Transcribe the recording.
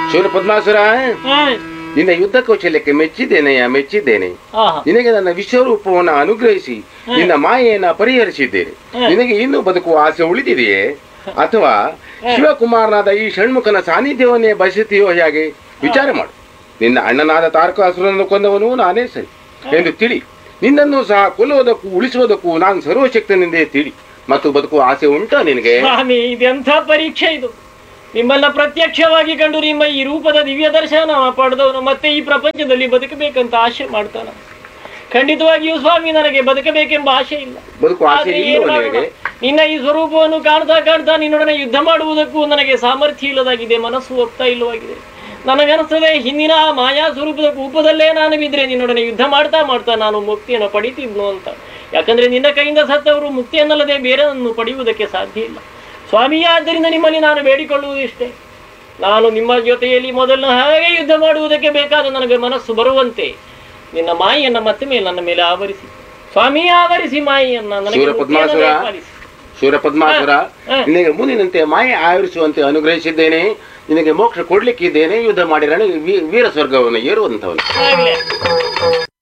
ಶೂರ ಪದ್ಮಾಸುರ ಹಾ. ನಿನ್ನ ಯುದ್ಧ ಕೌಶಲ್ಯಕ್ಕೆ ಮೆಚ್ಚಿದ್ದೇನೆಯ ಮೆಚ್ಚಿದ್ದೇನೆ ಆಹಾ. ನಿನಗೆ ನನ್ನ ವಿಶ್ವರೂಪವನ್ನು ಅನುಗ್ರಹಿಸಿ ನಿನ್ನ ಮಾಯೆಯನ್ನ ಪರಿಹರಿಸಿದ್ದೇನೆ ನಿನಗೆ ಇನ್ನೂ ಬದುಕುವ ಆಸೆ ಉಳಿದಿದೆಯೇ ಅಥವಾ ಶಿವಕುಮಾರನಾದ ಈ ಷಣ್ಮುಖನ ಸಾನ್ನಿಧ್ಯವನ್ನೇ ಬಯಸುತ್ತೀಯೋ ಹೇಗೆ ವಿಚಾರ ಮಾಡು ನಿನ್ನ ಅಣ್ಣನಾದ ತಾರಕಾಸುರನನ್ನು ಕೊಂದವನು ನಾನೇ ಸರಿ ಎಂದು ತಿಳಿ ನಿನ್ನನ್ನು ಸಹ ಕೊಲ್ಲುವುದಕ್ಕೂ ಉಳಿಸುವುದಕ್ಕೂ ನಾನು ಸರ್ವಶಕ್ತನೆಂದೇ ತಿಳಿ ಮತ್ತು ಬದುಕುವ ಆಸೆ ಉಂಟಾ ನಿನಗೆ ಸ್ವಾಮಿ ಇದೆಂಥ ಪರೀಕ್ಷೆ ಇದು ನಿಮ್ಮನ್ನ ಪ್ರತ್ಯಕ್ಷವಾಗಿ ಕಂಡು ನಿಮ್ಮ ಈ ರೂಪದ ದಿವ್ಯ ದರ್ಶನ ಪಡೆದವನು ಮತ್ತೆ ಈ ಪ್ರಪಂಚದಲ್ಲಿ ಬದುಕಬೇಕಂತ ಆಸೆ ಮಾಡ್ತಾನ ಖಂಡಿತವಾಗಿಯೂ ಸ್ವಾಮಿ ನನಗೆ ಬದುಕಬೇಕೆಂಬ ಆಸೆ ಇಲ್ಲ ಬದುಕುವ ಆಸೆ ಆದ್ರೆ ಏನ್ ಇಲ್ಲವೋ ಮಾಡೋಣ? ನಿನಗೆ ನಿನ್ನ ಈ ಸ್ವರೂಪವನ್ನು ಕಾಣ್ತಾ ಕಾಣ್ತಾ ನಿನ್ನೊಡನೆ ಯುದ್ಧ ಮಾಡುವುದಕ್ಕೂ ನನಗೆ ಸಾಮರ್ಥ್ಯ ಇಲ್ಲದಾಗಿದೆ ಮನಸ್ಸು ಒಪ್ತಾ ಇಲ್ಲವಾಗಿದೆ ನನಗನಿಸ್ತದೆ ಹಿಂದಿನ ಆ ಮಾಯಾ ಸ್ವರೂಪದ ರೂಪದಲ್ಲೇ ನಾನು ಬಿದ್ರೆ ನಿನ್ನೊಡನೆ ಯುದ್ಧ ಮಾಡ್ತಾ ಮಾಡ್ತಾ ನಾನು ಮುಕ್ತಿಯನ್ನು ಪಡಿತಿದ್ನು ಅಂತ ಯಾಕಂದ್ರೆ ನಿನ್ನ ಕೈಯಿಂದ ಸತ್ತವರು ಮುಕ್ತಿಯನ್ನಲ್ಲದೆ ಬೇರೆಯನ್ನು ಪಡೆಯುವುದಕ್ಕೆ ಸಾಧ್ಯ ಇಲ್ಲ ಸ್ವಾಮಿ ಆದ್ದರಿಂದ ನಿಮ್ಮಲ್ಲಿ ನಾನು ಬೇಡಿಕೊಳ್ಳುವುದು ಇಷ್ಟೇ ನಾನು ನಿಮ್ಮ ಜೊತೆಯಲ್ಲಿ ಮೊದಲು ಹಾಗೆ ಯುದ್ಧ ಮಾಡುವುದಕ್ಕೆ ಬೇಕಾದ ನನಗೆ ಮನಸ್ಸು ಬರುವಂತೆ ನಿನ್ನ ಮಾಯಿಯನ್ನ ಮತ್ತೆ ಮೇಲೆ ನನ್ನ ಮೇಲೆ ಆವರಿಸಿ ಸ್ವಾಮಿ ಆವರಿಸಿ ಮಾಯಿಯನ್ನ ನನಗೆ ಶೂರ ಮುಕ್ತಿಯನ್ನು ಪದ್ಮಾಸುರ. ದಯಪಾಲಿಸಿ. ಶೂರ ಪದ್ಮಾಸುರ ಹಾ. ನಿನಗೆ ಮುಂದಿನಂತೆ ಮಾಯೆ ಆವರಿಸುವಂತೆ ಅನುಗ್ರಹಿಸಿದ್ದೇನೆ ನಿನಗೆ ಮೋಕ್ಷ ಕೊಡ್ಲಿಕ್ಕಿದ್ದೇನೆ ಯುದ್ಧ ಮಾಡಿ ರಣಿ ವೀರ ಸ್ವರ್ಗವನ್ನು ಏರುವಂತವನು ಆಗ್ಲಿ.